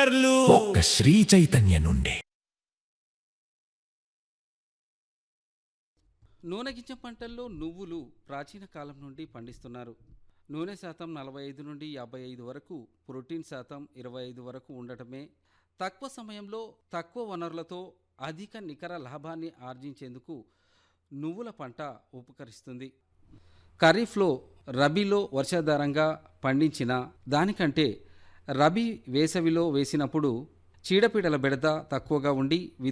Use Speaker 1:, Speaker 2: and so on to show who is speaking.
Speaker 1: స్టిక్కర్లు
Speaker 2: ఒక్క శ్రీ చైతన్య నుండి
Speaker 3: నూనె గింజ పంటల్లో నువ్వులు ప్రాచీన కాలం నుండి పండిస్తున్నారు నూనె శాతం నలభై ఐదు నుండి యాభై ఐదు వరకు ప్రోటీన్ శాతం ఇరవై ఐదు వరకు ఉండటమే తక్కువ సమయంలో తక్కువ వనరులతో అధిక నికర లాభాన్ని ఆర్జించేందుకు నువ్వుల పంట ఉపకరిస్తుంది ఖరీఫ్లో రబీలో వర్షాధారంగా పండించిన దానికంటే రబీ వేసవిలో వేసినప్పుడు చీడపీడల బెడద తక్కువగా ఉండి